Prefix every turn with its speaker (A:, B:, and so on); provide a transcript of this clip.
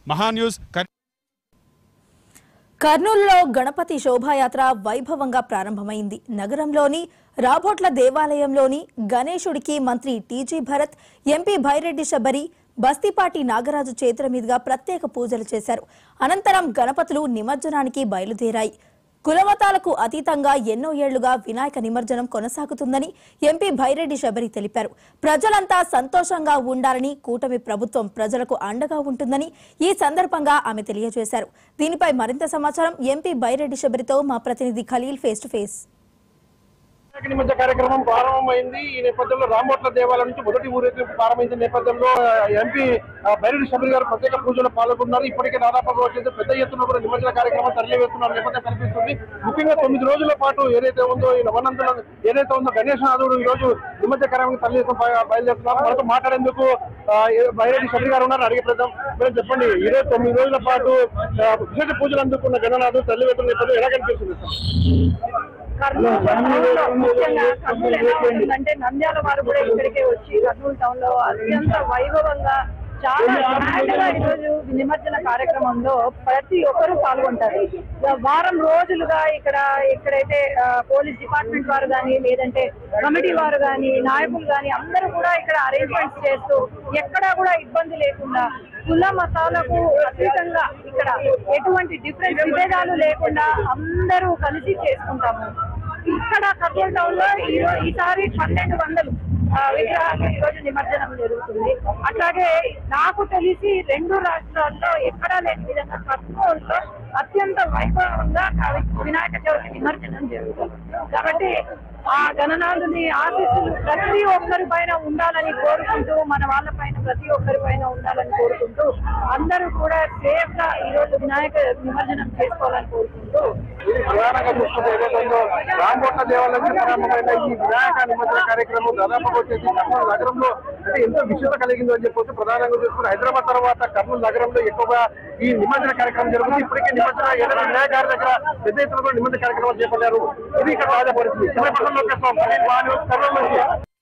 A: మహాన్యూస్ కర్-
B: కర్నూలులో గణపతి శోభాయాత్ర వైభవంగా ప్రారంభమైంది నగరంలోని రాబోట్ల దేవాలయంలోని గణేశుడికి మంత్రి టీజీ భరత్ ఎంపీ భైరెడ్డి శబరి బస్తీపాటి నాగరాజు చేతుల మీదుగా ప్రత్యేక పూజలు చేశారు అనంతరం గణపతులు నిమజ్జనానికి బయలుదేరాయి కులమతాలకు అతీతంగా ఎన్నో ఏళ్లుగా వినాయక నిమజ్జనం కొనసాగుతుందని ఎంపీ భైరెడ్డి శబరి తెలిపారు ప్రజలంతా సంతోషంగా ఉండాలని కూటమి ప్రభుత్వం ప్రజలకు అండగా ఉంటుందని ఈ సందర్భంగా ఆమె తెలియజేశారు దీనిపై మరింత సమాచారం ఎంపీ భైరెడ్డి శబరితో మా ప్రతినిధి Khalil face to face
C: Vinayaka నిమజ్జన కార్యక్రమం ప్రారంభమైంది ఈ నేపథ్యంలో రామోట్ల దేవాలయం నుంచి మొదటి ఊరేగింపు ప్రారంభించిన నేపథ్యంలో ఆ, ఎంపీ ఆ, బైరెడ్డి శబరి గారు ప్రత్యేక పూజలో పాల్గొన్నారు ఇప్పటికే దాదాపుగా వచ్చేసి పెద్ద ఎత్తున కూడా నిమజ్జన కార్యక్రమం తరలివేస్తున్న నేపథ్యం కనిపిస్తుంది ముఖ్యంగా తొమ్మిది రోజుల పాటు ఏదైతే ఉందో ఈ నవనంతుల ఏదైతే ఉందో గణేశనాథుడు ఈ రోజు నిమజ్జన కార్యక్రమం తరలివేస్తూ బయలుదేరుతున్నారు మనతో మాట్లాడేందుకు ఆ, ఏ- బైరెడ్డి శబరి గారు ఉన్నారు అడిగే ప్రయత్నం మీరు చెప్పండి ఈ రోజు తొమ్మిది రోజుల పాటు ఆ, విశేష పూజలు అందుకున్న గణనాథుడు తరలివేస్తున్న నేపథ్యం ఎలా కనిపిస్తుంది సార్?
D: కర్నూలు టౌన్లో ముఖ్యంగా కర్నూలు ఎలా ఉంటుందంటే నంద్యాల వారు కూడా ఇక్కడికే వచ్చి కర్నూలు టౌన్ లో అత్యంత వైభవంగా చాలా గ్రాండ్ గా ఈరోజు నిమజ్జన కార్యక్రమంలో ప్రతి ఒక్కరూ పాల్గొంటారు వారం రోజులుగా ఇక్కడ ఎక్కడైతే ఆ, పోలీస్ డిపార్ట్మెంట్ వారు కానీ లేదంటే కమిటీ వారు కానీ నాయకులు కానీ అందరూ కూడా ఇక్కడ అరేంజ్మెంట్స్ చేస్తూ ఎక్కడా కూడా ఇబ్బంది లేకుండా కుల మతాలకు అతీతంగా ఇక్కడ ఎటువంటి డిఫరెంట్ విభేదాలు లేకుండా అందరూ కలిసి చేసుకుంటాము ఇక్కడ కర్నూలు టౌన్ లో ఈ రో- ఈసారి పన్నెండు వందలు ఆ, విగ్రహాలు ఈ రోజు నిమజ్జనం జరుగుతుంది అట్లాగే నాకు తెలిసి రెండు రాష్ట్రాల్లో ఎక్కడా లేని విధంగా కర్నూలులో అత్యంత వైభవంగా కా- వినాయక చవితి నిమజ్జనం జరుగుతుంది కాబట్టి ఆ గణనాథుని ఆశీస్సులు ప్రతి ఒక్కరి పైన ఉండాలని కోరుకుంటూ మన వాళ్ళ పైన ప్రతి ఒక్కరి పైన ఉండాలని కోరుకుంటూ అందరూ కూడా సేఫ్ గా ఈ రోజు వినాయక నిమజ్జనం చేసుకోవాలని కోరుకుంటూ
C: ఇది ప్రధానంగా చూసుకుంటే ఏదైతే ఉందో రామకోట దేవాలయం నుంచి ప్రారంభమైన ఈ వినాయక నిమజ్జన కార్యక్రమం దాదాపుగా వచ్చేసి కర్నూలు నగరంలో అంటే ఎంతో విశేషత కలిగిందో అని చెప్పొచ్చు ప్రధానంగా చూసుకుని హైదరాబాద్ తర్వాత కర్నూలు నగరంలో ఎక్కువగా ఈ నిమజ్జన కార్యక్రమం జరుగుతుంది ఇప్పటికే నిమజ్జన ఏదైనా వినాయకారి దగ్గర పెద్ద ఎత్తున కూడా నిమజ్జన కార్యక్రమాలు చేపట్టారు ఇది ఇక్కడ తాజా పరిస్థితి చిన్నపట్నంలో కర్నూలు నుంచి